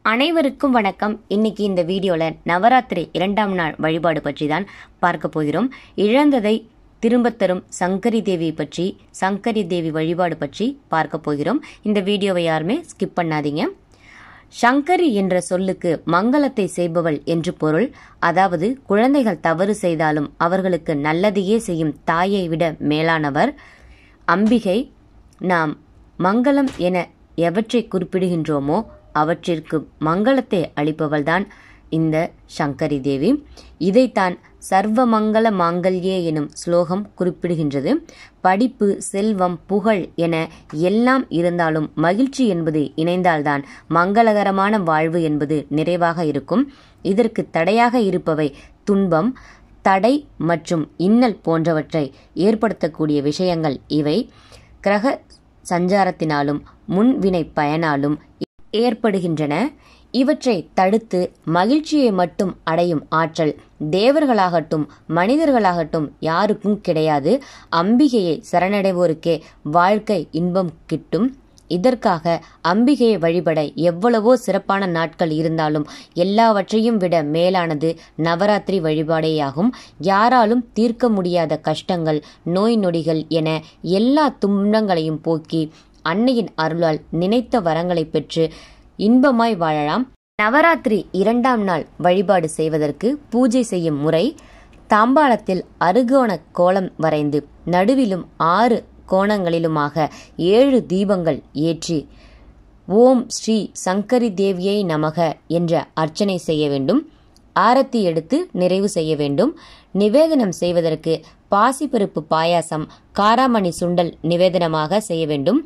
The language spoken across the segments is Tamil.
அனைவருக்கும் வணக்கம் இன்னைக்கு இந்த வீடியோல நவராத்திரி இரண்டாம் நாள் வழிபாடு பற்றி தான் பார்க்க போகிறோம் இழந்ததை திரும்பத் தரும் சங்கரி தேவி பற்றி சங்கரி தேவி வழிபாடு பற்றி பார்க்க போகிறோம் இந்த வீடியோவை யாருமே ஸ்கிப் பண்ணாதீங்க சங்கரி என்ற சொல்லுக்கு மங்களத்தை செய்பவள் என்று பொருள் அதாவது குழந்தைகள் தவறு செய்தாலும் அவர்களுக்கு நல்லதையே செய்யும் தாயை விட மேலானவர் அம்பிகை நாம் மங்களம் என எவற்றை குறிப்பிடுகின்றோமோ அவற்றிற்கு மங்களத்தை அளிப்பவள்தான் இந்த சங்கரி தேவி இதைத்தான் சர்வ மங்கள மாங்கல்யே எனும் ஸ்லோகம் குறிப்பிடுகின்றது படிப்பு செல்வம் புகழ் என எல்லாம் இருந்தாலும் மகிழ்ச்சி என்பது இணைந்தால்தான் மங்களகரமான வாழ்வு என்பது நிறைவாக இருக்கும் இதற்கு தடையாக இருப்பவை துன்பம் தடை மற்றும் இன்னல் போன்றவற்றை ஏற்படுத்தக்கூடிய விஷயங்கள் இவை கிரக சஞ்சாரத்தினாலும் முன்வினை பயனாலும் ஏற்படுகின்றன இவற்றை தடுத்து மகிழ்ச்சியை மட்டும் அடையும் ஆற்றல் தேவர்களாகட்டும் மனிதர்களாகட்டும் யாருக்கும் கிடையாது அம்பிகையை சரணடைவோருக்கே வாழ்க்கை இன்பம் கிட்டும் இதற்காக அம்பிகையை வழிபட எவ்வளவோ சிறப்பான நாட்கள் இருந்தாலும் எல்லாவற்றையும் விட மேலானது நவராத்திரி வழிபாடேயாகும் யாராலும் தீர்க்க முடியாத கஷ்டங்கள் நோய் நொடிகள் என எல்லா துன்பங்களையும் போக்கி அன்னையின் அருளால் நினைத்த வரங்களை பெற்று இன்பமாய் வாழலாம் நவராத்திரி இரண்டாம் நாள் வழிபாடு செய்வதற்கு பூஜை செய்யும் முறை தாம்பாளத்தில் அருகோண கோலம் வரைந்து நடுவிலும் ஆறு கோணங்களிலுமாக ஏழு தீபங்கள் ஏற்றி ஓம் ஸ்ரீ சங்கரி தேவியை நமக என்ற அர்ச்சனை செய்ய வேண்டும் ஆரத்தி எடுத்து நிறைவு செய்ய வேண்டும் நிவேதனம் செய்வதற்கு பாசிப்பருப்பு பாயாசம் காராமணி சுண்டல் நிவேதனமாக செய்ய வேண்டும்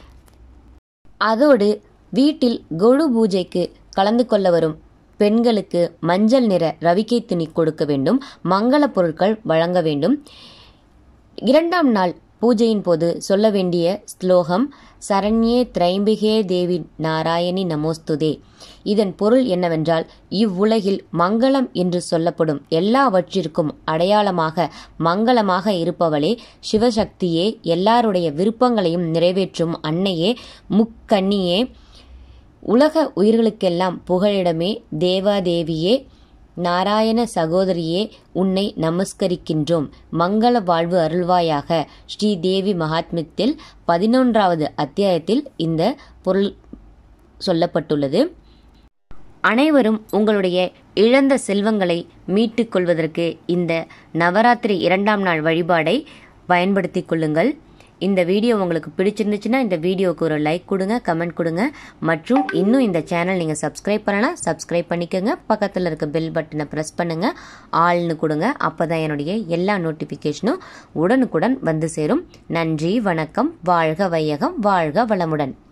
அதோடு வீட்டில் கொழு பூஜைக்கு கலந்து கொள்ள வரும் பெண்களுக்கு மஞ்சள் நிற ரவிக்கை துணி கொடுக்க வேண்டும் மங்கள பொருட்கள் வழங்க வேண்டும் இரண்டாம் நாள் பூஜையின் போது சொல்ல வேண்டிய ஸ்லோகம் சரண்யே திரைம்பிகே தேவி நாராயணி நமோஸ்துதே இதன் பொருள் என்னவென்றால் இவ்வுலகில் மங்களம் என்று சொல்லப்படும் எல்லாவற்றிற்கும் அடையாளமாக மங்களமாக இருப்பவளே சிவசக்தியே எல்லாருடைய விருப்பங்களையும் நிறைவேற்றும் அன்னையே முக்கண்ணியே உலக உயிர்களுக்கெல்லாம் புகழிடமே தேவாதேவியே நாராயண சகோதரியே உன்னை நமஸ்கரிக்கின்றோம் மங்கள வாழ்வு அருள்வாயாக ஸ்ரீ தேவி மகாத்மியத்தில் பதினொன்றாவது அத்தியாயத்தில் இந்த பொருள் சொல்லப்பட்டுள்ளது அனைவரும் உங்களுடைய இழந்த செல்வங்களை மீட்டுக் கொள்வதற்கு இந்த நவராத்திரி இரண்டாம் நாள் வழிபாடை பயன்படுத்திக் கொள்ளுங்கள் இந்த வீடியோ உங்களுக்கு பிடிச்சிருந்துச்சுன்னா இந்த வீடியோவுக்கு ஒரு லைக் கொடுங்க கமெண்ட் கொடுங்க மற்றும் இன்னும் இந்த சேனல் நீங்கள் சப்ஸ்கிரைப் பண்ணலாம் சப்ஸ்கிரைப் பண்ணிக்கோங்க பக்கத்தில் இருக்க பெல் பட்டனை ப்ரெஸ் பண்ணுங்க ஆள்னு கொடுங்க அப்போ தான் என்னுடைய எல்லா நோட்டிஃபிகேஷனும் உடனுக்குடன் வந்து சேரும் நன்றி வணக்கம் வாழ்க வையகம் வாழ்க வளமுடன்